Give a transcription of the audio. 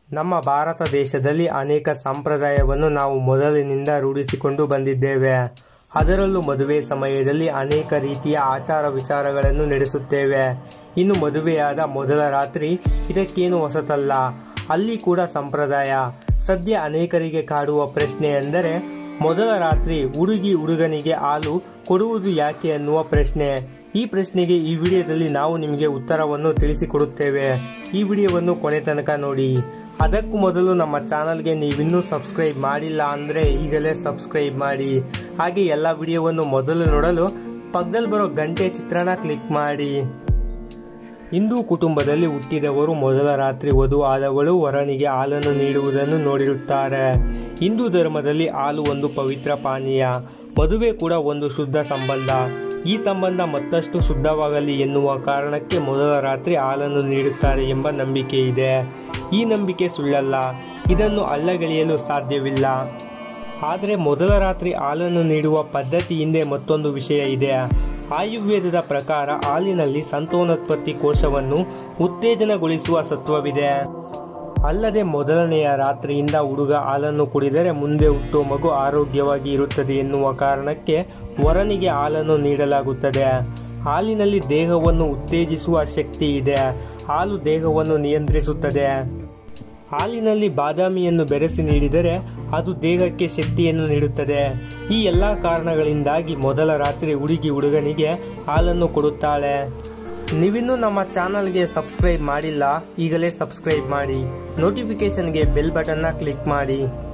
ನಮ್ಮ ಭಾರತ ದೇಶದಲ್ಲಿ ಅನೇಕ ಸಂಪ್ರದಾಯವನ್ನು ನಾವು ಮೊದಲಿನಿಂದ ರೂಢಿಸಿಕೊಂಡು ಬಂದಿದ್ದೇವೆ ಅದರಲ್ಲೂ ಮದುವೆ ಸಮಯದಲ್ಲಿ ಅನೇಕ ರೀತಿಯ ಆಚಾರ ವಿಚಾರಗಳನ್ನು ನಡೆಸುತ್ತೇವೆ ಇನ್ನು ಮದುವೆಯಾದ ಮೊದಲ ರಾತ್ರಿ ಇದಕ್ಕೇನು ಹೊಸತಲ್ಲ ಅಲ್ಲಿ ಕೂಡ ಸಂಪ್ರದಾಯ ಸದ್ಯ ಅನೇಕರಿಗೆ ಕಾಡುವ ಪ್ರಶ್ನೆ ಎಂದರೆ ಮೊದಲ ರಾತ್ರಿ ಹುಡುಗಿ ಹುಡುಗನಿಗೆ ಹಾಲು ಕೊಡುವುದು ಯಾಕೆ ಅನ್ನುವ ಪ್ರಶ್ನೆ ಈ ಪ್ರಶ್ನೆಗೆ ಈ ವಿಡಿಯೋದಲ್ಲಿ ನಾವು ನಿಮಗೆ ಉತ್ತರವನ್ನು ತಿಳಿಸಿಕೊಡುತ್ತೇವೆ ಈ ವಿಡಿಯೋವನ್ನು ಕೊನೆ ತನಕ ನೋಡಿ ಅದಕ್ಕೂ ಮೊದಲು ನಮ್ಮ ಚಾನಲ್ಗೆ ನೀವಿನ್ನೂ ಸಬ್ಸ್ಕ್ರೈಬ್ ಮಾಡಿಲ್ಲ ಅಂದರೆ ಈಗಲೇ ಸಬ್ಸ್ಕ್ರೈಬ್ ಮಾಡಿ ಹಾಗೆ ಎಲ್ಲ ವಿಡಿಯೋವನ್ನು ಮೊದಲು ನೋಡಲು ಪಕ್ಕದಲ್ಲಿ ಬರೋ ಗಂಟೆ ಚಿತ್ರಣ ಕ್ಲಿಕ್ ಮಾಡಿ ಹಿಂದೂ ಕುಟುಂಬದಲ್ಲಿ ಹುಟ್ಟಿದವರು ಮೊದಲ ರಾತ್ರಿ ವಧು ಆದವಳು ವರನಿಗೆ ಹಾಲನ್ನು ನೀಡುವುದನ್ನು ನೋಡಿರುತ್ತಾರೆ ಹಿಂದೂ ಧರ್ಮದಲ್ಲಿ ಹಾಲು ಒಂದು ಪವಿತ್ರ ಪಾನೀಯ ಮದುವೆ ಕೂಡ ಒಂದು ಶುದ್ಧ ಸಂಬಂಧ ಈ ಸಂಬಂಧ ಮತ್ತಷ್ಟು ಶುದ್ಧವಾಗಲಿ ಎನ್ನುವ ಕಾರಣಕ್ಕೆ ಮೊದಲ ರಾತ್ರಿ ಹಾಲನ್ನು ನೀಡುತ್ತಾರೆ ಎಂಬ ನಂಬಿಕೆ ಇದೆ ಈ ನಂಬಿಕೆ ಸುಳ್ಳಲ್ಲ ಇದನ್ನು ಅಲ್ಲಗಳೆಯಲು ಸಾಧ್ಯವಿಲ್ಲ ಆದರೆ ಮೊದಲ ರಾತ್ರಿ ಹಾಲನ್ನು ನೀಡುವ ಪದ್ಧತಿ ಹಿಂದೆ ಮತ್ತೊಂದು ವಿಷಯ ಇದೆ ಆಯುರ್ವೇದದ ಪ್ರಕಾರ ಹಾಲಿನಲ್ಲಿ ಸಂತಾನೋತ್ಪತ್ತಿ ಕೋಶವನ್ನು ಉತ್ತೇಜನಗೊಳಿಸುವ ಸತ್ವವಿದೆ ಅಲ್ಲದೆ ಮೊದಲನೆಯ ರಾತ್ರಿಯಿಂದ ಹುಡುಗ ಹಾಲನ್ನು ಕುಡಿದರೆ ಮುಂದೆ ಹುಟ್ಟುವ ಮಗು ಆರೋಗ್ಯವಾಗಿ ಇರುತ್ತದೆ ಎನ್ನುವ ಕಾರಣಕ್ಕೆ ವರನಿಗೆ ಹಾಲನ್ನು ನೀಡಲಾಗುತ್ತದೆ ಹಾಲಿನಲ್ಲಿ ದೇಹವನ್ನು ಉತ್ತೇಜಿಸುವ ಶಕ್ತಿ ಇದೆ ಹಾಲು ದೇಹವನ್ನು ನಿಯಂತ್ರಿಸುತ್ತದೆ ಹಾಲಿನಲ್ಲಿ ಬಾದಾಮಿಯನ್ನು ಬೆರೆಸಿ ನೀಡಿದರೆ ಅದು ದೇಹಕ್ಕೆ ಶಕ್ತಿಯನ್ನು ನೀಡುತ್ತದೆ ಈ ಎಲ್ಲ ಕಾರಣಗಳಿಂದಾಗಿ ಮೊದಲ ರಾತ್ರಿ ಹುಡುಗಿ ಹುಡುಗನಿಗೆ ಹಾಲನ್ನು ಕೊಡುತ್ತಾಳೆ ನೀವಿನ್ನೂ ನಮ್ಮ ಚಾನಲ್ಗೆ ಸಬ್ಸ್ಕ್ರೈಬ್ ಮಾಡಿಲ್ಲ ಈಗಲೇ ಸಬ್ಸ್ಕ್ರೈಬ್ ಮಾಡಿ ನೋಟಿಫಿಕೇಷನ್ಗೆ ಬೆಲ್ ಬಟನ್ನ ಕ್ಲಿಕ್ ಮಾಡಿ